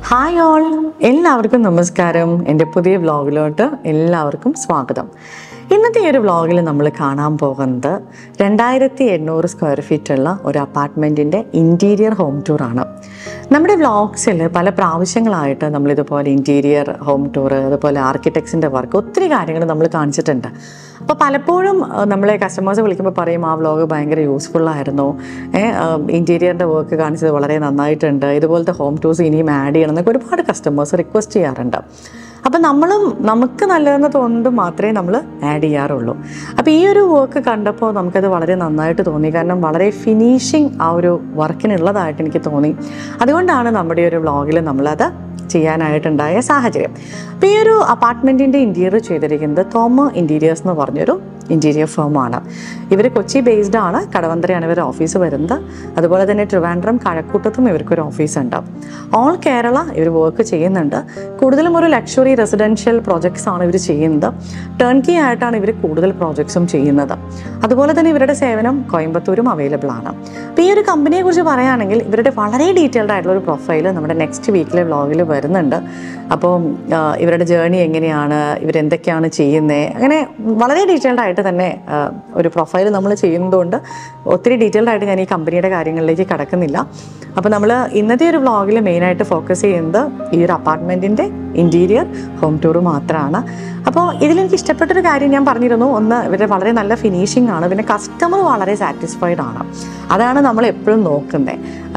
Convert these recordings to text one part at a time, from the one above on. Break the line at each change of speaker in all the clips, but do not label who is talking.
hi all എല്ലാവർക്കും നമസ്കാരം എൻ്റെ പുതിയ വ്ളോഗിലോട്ട് എല്ലാവർക്കും സ്വാഗതം ഇന്നത്തെ ഈ ഒരു വ്ളോഗിൽ നമ്മൾ കാണാൻ പോകുന്നത് രണ്ടായിരത്തി എണ്ണൂറ് സ്ക്വയർ ഫീറ്റുള്ള ഒരു അപ്പാർട്ട്മെൻറ്റിൻ്റെ ഇൻറ്റീരിയർ ഹോം ടൂറാണ് നമ്മുടെ വ്ളോഗ്സിൽ പല പ്രാവശ്യങ്ങളായിട്ട് നമ്മളിതുപോലെ ഇൻറ്റീരിയർ ഹോം ടൂർ അതുപോലെ ആർക്കിടെക്ട്സിൻ്റെ വർക്ക് ഒത്തിരി കാര്യങ്ങൾ നമ്മൾ കാണിച്ചിട്ടുണ്ട് അപ്പോൾ പലപ്പോഴും ആ, നമ്മളെ കസ്റ്റമേഴ്സ് വിളിക്കുമ്പോൾ പറയും ആ വ്ളോഗ് ഭയങ്കര യൂസ്ഫുൾ ആയിരുന്നു ഇൻറ്റീരിയറിൻ്റെ വർക്ക് കാണിച്ചത് വളരെ നന്നായിട്ടുണ്ട് ഇതുപോലത്തെ ഹോം ടൂർസ് ഇനിയും ആഡ് ചെയ്യണം എന്നൊക്കെ ഒരുപാട് കസ്റ്റമേഴ്സ് റിക്വസ്റ്റ് ചെയ്യാറുണ്ട് അപ്പം നമ്മളും നമുക്ക് നല്ലതെന്ന് തോന്നുന്നത് മാത്രമേ നമ്മൾ ആഡ് ചെയ്യാറുള്ളൂ അപ്പോൾ ഈ ഒരു വർക്ക് കണ്ടപ്പോൾ നമുക്കത് വളരെ നന്നായിട്ട് തോന്നി കാരണം വളരെ ഫിനിഷിങ് ആ ഒരു വർക്കിനുള്ളതായിട്ട് എനിക്ക് തോന്നി അതുകൊണ്ടാണ് നമ്മുടെ ഈ ഒരു വ്ളോഗിൽ നമ്മളത് ചെയ്യാനായിട്ടുണ്ടായ സാഹചര്യം അപ്പോൾ ഈ ഒരു അപ്പാർട്ട്മെൻറ്റിൻ്റെ ഇൻറ്റീരിയർ ചെയ്തിരിക്കുന്നത് തോമ ഇൻറ്റീരിയേഴ്സ് എന്ന് പറഞ്ഞൊരു ഇൻറ്റീരിയർ ഫേമാണ് ഇവർ കൊച്ചി ബേസ്ഡ് ആണ് കടവന്ത്രയാണ് ഇവരുടെ ഓഫീസ് വരുന്നത് അതുപോലെ തന്നെ ട്രിവാൻഡ്രം കഴക്കൂട്ടത്തും ഇവർക്കൊരു ഓഫീസ് ഉണ്ട് ഓൾ കേരള ഇവർ വർക്ക് ചെയ്യുന്നുണ്ട് കൂടുതലും ഒരു ലക്ഷറി റെസിഡൻഷ്യൽ പ്രോജക്ട്സ് ആണ് ഇവർ ചെയ്യുന്നത് ടേൺ കീ ആയിട്ടാണ് ഇവർ കൂടുതൽ പ്രോജക്ട്സും ചെയ്യുന്നത് അതുപോലെ തന്നെ ഇവരുടെ സേവനം കോയമ്പത്തൂരും അവൈലബിൾ ആണ് അപ്പോൾ ഈ ഒരു കമ്പനിയെ കുറിച്ച് പറയുകയാണെങ്കിൽ ഇവരുടെ വളരെ ഡീറ്റെയിൽഡ് ആയിട്ടുള്ള ഒരു പ്രൊഫൈൽ നമ്മുടെ നെക്സ്റ്റ് വീക്കിലെ വ്ളോഗിൽ വരുന്നുണ്ട് അപ്പോൾ ആ, ഇവരുടെ ജേണി എങ്ങനെയാണ് ഇവരെന്തൊക്കെയാണ് ചെയ്യുന്നത് അങ്ങനെ വളരെ ഡീറ്റെയിൽഡ് ആയിട്ട് തന്നെ ആ, ഒരു പ്രൊഫൈൽ നമ്മൾ ചെയ്യുന്നതുകൊണ്ട് ഒത്തിരി ഡീറ്റെയിൽഡ് ആയിട്ട് ഞാൻ ഈ കമ്പനിയുടെ കാര്യങ്ങളിലേക്ക് കടക്കുന്നില്ല അപ്പോൾ നമ്മൾ ഇന്നത്തെ ഒരു വ്ളോഗിൽ മെയിനായിട്ട് ഫോക്കസ് ചെയ്യുന്നത് ഈ ഒരു അപ്പാർട്ട്മെൻറ്റിൻ്റെ ഇൻറ്റീരിയർ ഹോം ടൂർ മാത്രമാണ് അപ്പോൾ ഇതിലെനിക്ക് ഇഷ്ടപ്പെട്ടൊരു കാര്യം ഞാൻ പറഞ്ഞിരുന്നു ഒന്ന് ഇവരുടെ വളരെ നല്ല ഫിനിഷിംഗ് ആണ് പിന്നെ കസ്റ്റമർ വളരെ സാറ്റിസ്ഫൈഡ് ആണ് അതാണ് നമ്മൾ എപ്പോഴും നോക്കുന്നത്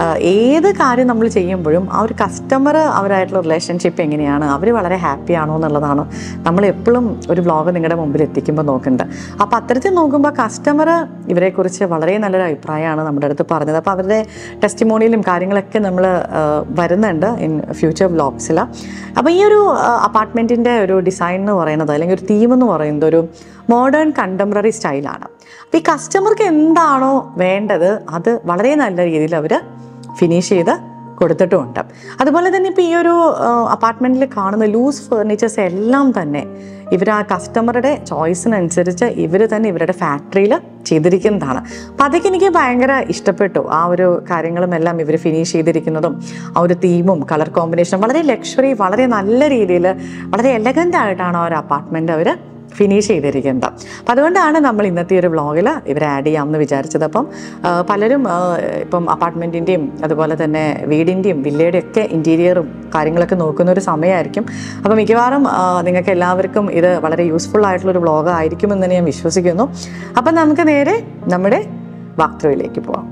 ഏത് കാര്യം നമ്മൾ ചെയ്യുമ്പോഴും ആ ഒരു കസ്റ്റമർ അവരായിട്ടുള്ള റിലേഷൻഷിപ്പ് എങ്ങനെയാണ് അവർ വളരെ ഹാപ്പി ആണോ എന്നുള്ളതാണ് നമ്മൾ എപ്പോഴും ഒരു വ്ളോഗ് നിങ്ങളുടെ മുമ്പിൽ എത്തിക്കുമ്പോൾ നോക്കേണ്ടത് അപ്പോൾ അത്തരത്തിൽ നോക്കുമ്പോൾ കസ്റ്റമർ ഇവരെക്കുറിച്ച് വളരെ നല്ലൊരു അഭിപ്രായമാണ് നമ്മുടെ അടുത്ത് പറഞ്ഞത് അപ്പോൾ അവരുടെ ടെസ്റ്റിമോണിയിലും കാര്യങ്ങളൊക്കെ നമ്മൾ വരുന്നുണ്ട് ഇൻ ഫ്യൂച്ചർ വ്ളോഗ്സിൽ അപ്പോൾ ഈ ഒരു അപ്പാർട്ട്മെൻറ്റിൻ്റെ ഒരു ഡിസൈൻ എന്ന് പറയുന്നത് അല്ലെങ്കിൽ ഒരു തീം എന്ന് പറയുന്നത് ഒരു മോഡേൺ കണ്ടംപററി സ്റ്റൈലാണ് അപ്പോൾ ഈ കസ്റ്റമർക്ക് എന്താണോ വേണ്ടത് അത് വളരെ നല്ല രീതിയിൽ അവർ ഫിനിഷ് ചെയ്ത് കൊടുത്തിട്ടുമുണ്ട് അതുപോലെ തന്നെ ഇപ്പോൾ ഈ ഒരു അപ്പാർട്ട്മെൻറ്റിൽ കാണുന്ന ലൂസ് ഫേർണിച്ചേഴ്സ് എല്ലാം തന്നെ ഇവർ ആ കസ്റ്റമറുടെ ചോയ്സിനനുസരിച്ച് ഇവർ തന്നെ ഇവരുടെ ഫാക്ടറിയിൽ ചെയ്തിരിക്കുന്നതാണ് അപ്പോൾ അതൊക്കെ എനിക്ക് ഭയങ്കര ഇഷ്ടപ്പെട്ടു ആ ഒരു കാര്യങ്ങളും എല്ലാം ഇവർ ഫിനിഷ് ചെയ്തിരിക്കുന്നതും ആ ഒരു തീമും കളർ കോമ്പിനേഷനും വളരെ ലക്ഷറി വളരെ നല്ല രീതിയിൽ വളരെ എലഗൻ്റ് ആയിട്ടാണ് ആ ഒരു അപ്പാർട്ട്മെൻറ്റ് അവർ ഫിനിഷ് ചെയ്തിരിക്കുന്നത് അപ്പം അതുകൊണ്ടാണ് നമ്മൾ ഇന്നത്തെ ഒരു വ്ളോഗിൽ ഇവരെ ആഡ് ചെയ്യാമെന്ന് വിചാരിച്ചത് അപ്പം ആ, പലരും ആ, ഇപ്പം അപ്പാർട്ട്മെൻറ്റിൻ്റെയും അതുപോലെ തന്നെ വീടിൻ്റെയും വില്ലയുടെയും ഒക്കെ ഇൻറ്റീരിയറും കാര്യങ്ങളൊക്കെ നോക്കുന്ന ഒരു സമയമായിരിക്കും അപ്പം മിക്കവാറും ആ, നിങ്ങൾക്ക് എല്ലാവർക്കും ഇത് വളരെ യൂസ്ഫുൾ ആയിട്ടുള്ളൊരു വ്ളോഗ് ആയിരിക്കുമെന്ന് തന്നെ ഞാൻ വിശ്വസിക്കുന്നു അപ്പം നമുക്ക് നേരെ നമ്മുടെ വാക്ത്രയിലേക്ക് പോവാം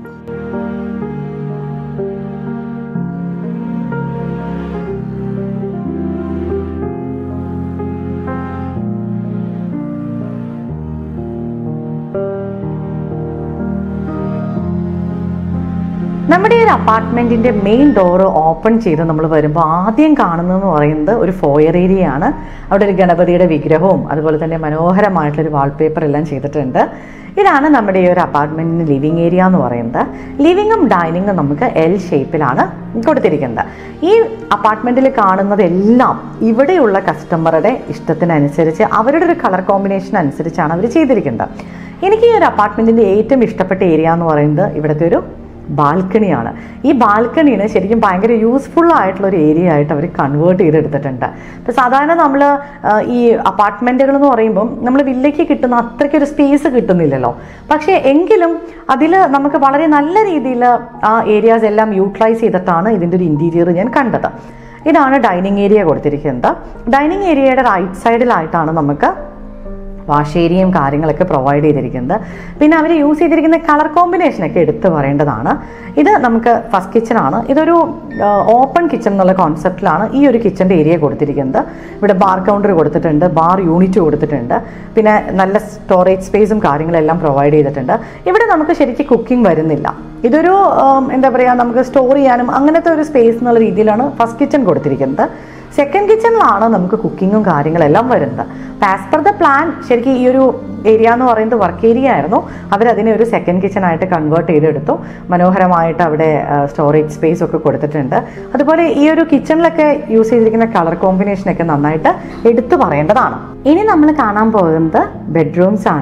നമ്മുടെ ഈ ഒരു അപ്പാർട്ട്മെന്റിന്റെ മെയിൻ ഡോറ് ഓപ്പൺ ചെയ്ത് നമ്മൾ വരുമ്പോൾ ആദ്യം കാണുന്നതെന്ന് പറയുന്നത് ഒരു ഫോയർ ഏരിയ ആണ് അവിടെ ഒരു ഗണപതിയുടെ വിഗ്രഹവും അതുപോലെ തന്നെ മനോഹരമായിട്ടുള്ളൊരു വാൾപേപ്പർ എല്ലാം ചെയ്തിട്ടുണ്ട് ഇതാണ് നമ്മുടെ ഈ ഒരു അപ്പാർട്ട്മെന്റിന് ലിവിങ് ഏരിയ എന്ന് പറയുന്നത് ലിവിങ്ങും ഡൈനിങ്ങും നമുക്ക് എൽ ഷേപ്പിലാണ് കൊടുത്തിരിക്കുന്നത് ഈ അപ്പാർട്ട്മെന്റിൽ കാണുന്നതെല്ലാം ഇവിടെയുള്ള കസ്റ്റമറുടെ ഇഷ്ടത്തിനനുസരിച്ച് അവരുടെ ഒരു കളർ കോമ്പിനേഷൻ അനുസരിച്ചാണ് അവർ ചെയ്തിരിക്കുന്നത് എനിക്ക് ഈ ഒരു അപ്പാർട്ട്മെന്റിന്റെ ഏറ്റവും ഇഷ്ടപ്പെട്ട ഏരിയ എന്ന് പറയുന്നത് ഇവിടുത്തെ ഒരു ബാൽക്കണിയാണ് ഈ ബാൽക്കണിന് ശരിക്കും ഭയങ്കര യൂസ്ഫുൾ ആയിട്ടുള്ള ഒരു ഏരിയ ആയിട്ട് അവർ കൺവേർട്ട് ചെയ്തെടുത്തിട്ടുണ്ട് ഇപ്പോൾ സാധാരണ നമ്മൾ ഈ അപ്പാർട്ട്മെൻറ്റുകൾ എന്ന് പറയുമ്പം നമ്മൾ വില്ലയ്ക്ക് കിട്ടുന്ന അത്രയ്ക്കൊരു സ്പേസ് കിട്ടുന്നില്ലല്ലോ പക്ഷേ എങ്കിലും അതിൽ നമുക്ക് വളരെ നല്ല രീതിയിൽ ആ ഏരിയാസ് എല്ലാം യൂട്ടിലൈസ് ചെയ്തിട്ടാണ് ഇതിൻ്റെ ഒരു ഇൻറ്റീരിയർ ഞാൻ കണ്ടത് ഇതാണ് ഡൈനിങ് ഏരിയ കൊടുത്തിരിക്കുന്നത് ഡൈനിങ് ഏരിയയുടെ റൈറ്റ് സൈഡിലായിട്ടാണ് നമുക്ക് വാഷ് ഏരിയയും കാര്യങ്ങളൊക്കെ പ്രൊവൈഡ് ചെയ്തിരിക്കുന്നത് പിന്നെ അവർ യൂസ് ചെയ്തിരിക്കുന്ന കളർ കോമ്പിനേഷനൊക്കെ എടുത്തു പറയേണ്ടതാണ് ഇത് നമുക്ക് ഫസ്റ്റ് കിച്ചൺ ആണ് ഇതൊരു ഓപ്പൺ കിച്ചൺ എന്നുള്ള കോൺസെപ്റ്റിലാണ് ഈ ഒരു കിച്ചൻ്റെ ഏരിയ കൊടുത്തിരിക്കുന്നത് ഇവിടെ ബാർ കൗണ്ടർ കൊടുത്തിട്ടുണ്ട് ബാർ യൂണിറ്റ് കൊടുത്തിട്ടുണ്ട് പിന്നെ നല്ല സ്റ്റോറേജ് സ്പേസും കാര്യങ്ങളെല്ലാം പ്രൊവൈഡ് ചെയ്തിട്ടുണ്ട് ഇവിടെ നമുക്ക് ശരിക്കും കുക്കിംഗ് വരുന്നില്ല ഇതൊരു ഉം, എന്താ പറയുക നമുക്ക് സ്റ്റോർ ചെയ്യാനും അങ്ങനത്തെ ഒരു സ്പേസ് എന്നുള്ള രീതിയിലാണ് ഫസ്റ്റ് കിച്ചൺ കൊടുത്തിരിക്കുന്നത് സെക്കൻഡ് കിച്ചണിലാണ് നമുക്ക് കുക്കിങ്ങും കാര്യങ്ങളെല്ലാം വരുന്നത് ആസ് പെർ ദ പ്ലാൻ ശരിക്കും ഈ ഒരു ഏരിയ എന്ന് പറയുന്നത് വർക്ക് ഏരിയ ആയിരുന്നു അവരതിനെ ഒരു സെക്കൻഡ് കിച്ചൺ ആയിട്ട് കൺവേർട്ട് ചെയ്തെടുത്തു മനോഹരമായിട്ട് അവിടെ സ്റ്റോറേജ് സ്പേസ് ഒക്കെ കൊടുത്തിട്ടുണ്ട് അതുപോലെ ഈ ഒരു കിച്ചണിലൊക്കെ യൂസ് ചെയ്തിരിക്കുന്ന കളർ കോമ്പിനേഷനൊക്കെ നന്നായിട്ട് എടുത്തു പറയേണ്ടതാണ് ഇനി നമ്മൾ കാണാൻ പോകുന്നത് ബെഡ്റൂംസ് ആണ്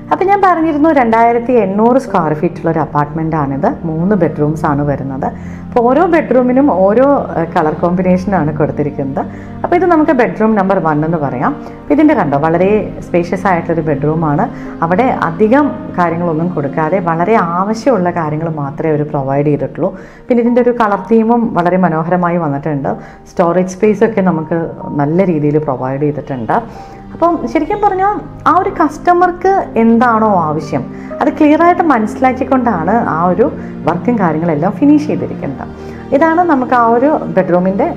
അപ്പം ഞാൻ പറഞ്ഞിരുന്നു രണ്ടായിരത്തി എണ്ണൂറ് സ്ക്വയർ ഫീറ്റുള്ള ഒരു അപ്പാർട്ട്മെൻ്റ് ആണിത് മൂന്ന് ബെഡ്റൂംസ് ആണ് വരുന്നത് അപ്പോൾ ഓരോ ബെഡ്റൂമിനും ഓരോ കളർ കോമ്പിനേഷനാണ് കൊടുത്തിരിക്കുന്നത് അപ്പോൾ ഇത് നമുക്ക് ബെഡ്റൂം നമ്പർ വൺ എന്ന് പറയാം അപ്പോൾ ഇതിൻ്റെ കണ്ടോ വളരെ സ്പേഷ്യസ് ആയിട്ടൊരു ബെഡ്റൂമാണ് അവിടെ അധികം കാര്യങ്ങളൊന്നും കൊടുക്കാതെ വളരെ ആവശ്യമുള്ള കാര്യങ്ങൾ മാത്രമേ അവർ പ്രൊവൈഡ് ചെയ്തിട്ടുള്ളൂ പിന്നെ ഇതിൻ്റെ ഒരു കളർ തീമും വളരെ മനോഹരമായി വന്നിട്ടുണ്ട് സ്റ്റോറേജ് സ്പേസ് ഒക്കെ നമുക്ക് നല്ല രീതിയിൽ പ്രൊവൈഡ് ചെയ്തിട്ടുണ്ട് അപ്പം ശരിക്കും പറഞ്ഞാൽ ആ ഒരു കസ്റ്റമർക്ക് എന്താണോ ആവശ്യം അത് ക്ലിയർ ആയിട്ട് മനസ്സിലാക്കിക്കൊണ്ടാണ് ആ ഒരു വർക്കും കാര്യങ്ങളെല്ലാം ഫിനിഷ് ചെയ്തിരിക്കുന്നത് ഇതാണ് നമുക്ക് ആ ഒരു ബെഡ്റൂമിൻ്റെ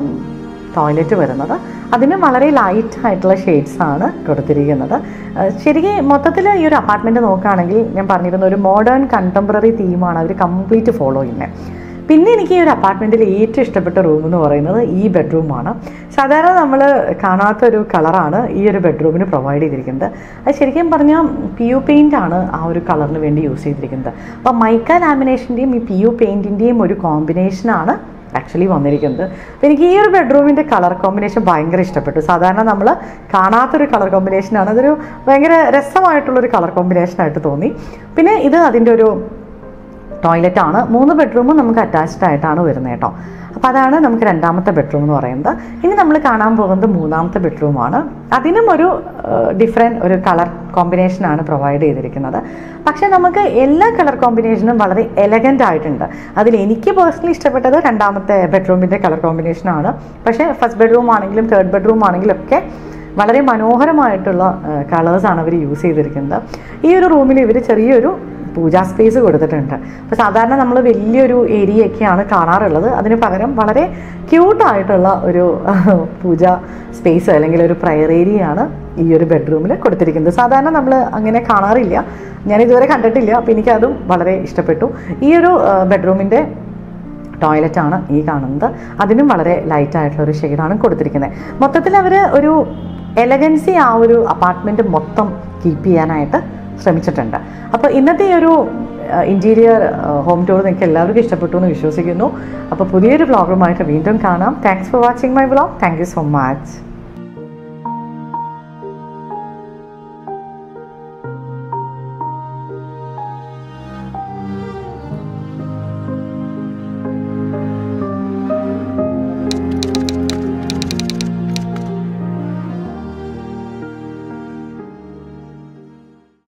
ടോയ്ലറ്റ് വരുന്നത് അതിന് വളരെ ലൈറ്റ് ആയിട്ടുള്ള ഷെയ്ഡ്സ് ആണ് കൊടുത്തിരിക്കുന്നത് ഏഹ് ശരിക്കും മൊത്തത്തിൽ ഈ ഒരു അപ്പാർട്ട്മെൻറ്റ് നോക്കുകയാണെങ്കിൽ ഞാൻ പറഞ്ഞിരുന്ന ഒരു മോഡേൺ കണ്ടംപററി തീമാണ് അവർ കംപ്ലീറ്റ് ഫോളോ ചെയ്യുന്നത് പിന്നെ എനിക്ക് ഈ ഒരു അപ്പാർട്ട്മെൻറ്റിൽ ഏറ്റവും ഇഷ്ടപ്പെട്ട റൂം എന്ന് പറയുന്നത് ഈ ബെഡ്റൂമാണ് സാധാരണ നമ്മൾ കാണാത്ത ഒരു കളറാണ് ഈ ഒരു ബെഡ്റൂമിന് പ്രൊവൈഡ് ചെയ്തിരിക്കുന്നത് അത് ശരിക്കും പറഞ്ഞാൽ പി യു പെയിൻ്റ് ആണ് ആ ഒരു കളറിന് വേണ്ടി യൂസ് ചെയ്തിരിക്കുന്നത് അപ്പോൾ മൈക്ക ലാമിനേഷൻ്റെയും ഈ പി യു പെയിൻറ്റിൻ്റെയും ഒരു കോമ്പിനേഷനാണ് ആക്ച്വലി വന്നിരിക്കുന്നത് അപ്പോൾ എനിക്ക് ഈ ഒരു ബെഡ്റൂമിൻ്റെ കളർ കോമ്പിനേഷൻ ഭയങ്കര ഇഷ്ടപ്പെട്ടു സാധാരണ നമ്മൾ കാണാത്തൊരു കളർ കോമ്പിനേഷനാണ് അതൊരു ഭയങ്കര രസമായിട്ടുള്ളൊരു കളർ കോമ്പിനേഷനായിട്ട് തോന്നി പിന്നെ ഇത് അതിൻ്റെ ഒരു ടോയ്ലറ്റ് ആണ് മൂന്ന് ബെഡ്റൂമും നമുക്ക് അറ്റാച്ച്ഡ് ആയിട്ടാണ് വരുന്നത് കേട്ടോ അപ്പോൾ അതാണ് നമുക്ക് രണ്ടാമത്തെ ബെഡ്റൂം എന്ന് പറയുന്നത് ഇനി നമ്മൾ കാണാൻ പോകുന്നത് മൂന്നാമത്തെ ബെഡ്റൂമാണ് അതിനും ഒരു ഡിഫറെൻറ്റ് ഒരു കളർ കോമ്പിനേഷനാണ് പ്രൊവൈഡ് ചെയ്തിരിക്കുന്നത് പക്ഷേ നമുക്ക് എല്ലാ കളർ കോമ്പിനേഷനും വളരെ എലഗൻ്റ് ആയിട്ടുണ്ട് അതിൽ എനിക്ക് പേഴ്സണലി ഇഷ്ടപ്പെട്ടത് രണ്ടാമത്തെ ബെഡ്റൂമിൻ്റെ കളർ കോമ്പിനേഷനാണ് പക്ഷേ ഫസ്റ്റ് ബെഡ്റൂം ആണെങ്കിലും തേർഡ് ബെഡ്റൂം ആണെങ്കിലും ഒക്കെ വളരെ മനോഹരമായിട്ടുള്ള കളേഴ്സാണ് അവർ യൂസ് ചെയ്തിരിക്കുന്നത് ഈ ഒരു റൂമിൽ ഇവർ ചെറിയൊരു പൂജാ സ്പേസ് കൊടുത്തിട്ടുണ്ട് അപ്പോൾ സാധാരണ നമ്മൾ വലിയൊരു ഏരിയയൊക്കെയാണ് കാണാറുള്ളത് അതിന് പകരം വളരെ ക്യൂട്ടായിട്ടുള്ള ഒരു പൂജ സ്പേസ് അല്ലെങ്കിൽ ഒരു പ്രയർ ഏരിയയാണ് ഈ ഒരു ബെഡ്റൂമിൽ കൊടുത്തിരിക്കുന്നത് സാധാരണ നമ്മൾ അങ്ങനെ കാണാറില്ല ഞാൻ ഇതുവരെ കണ്ടിട്ടില്ല അപ്പോൾ എനിക്കതും വളരെ ഇഷ്ടപ്പെട്ടു ഈ ഒരു ബെഡ്റൂമിൻ്റെ ടോയ്ലറ്റ് ആണ് ഈ കാണുന്നത് അതിനും വളരെ ലൈറ്റ് ആയിട്ടുള്ള ഒരു ഷെയ്ഡാണ് കൊടുത്തിരിക്കുന്നത് മൊത്തത്തിൽ അവർ ഒരു എലഗൻസി ആ ഒരു അപ്പാർട്ട്മെൻറ്റ് മൊത്തം കീപ്പ് ചെയ്യാനായിട്ട് ശ്രമിച്ചിട്ടുണ്ട് അപ്പോൾ ഇന്നത്തെ ഈ ഒരു ഇൻറ്റീരിയർ ഹോം ടൂർ നിങ്ങൾക്ക് എല്ലാവർക്കും ഇഷ്ടപ്പെട്ടു എന്ന് വിശ്വസിക്കുന്നു അപ്പോൾ പുതിയൊരു വ്ളോഗുമായിട്ട് വീണ്ടും കാണാം thanks for watching my vlog thank you so much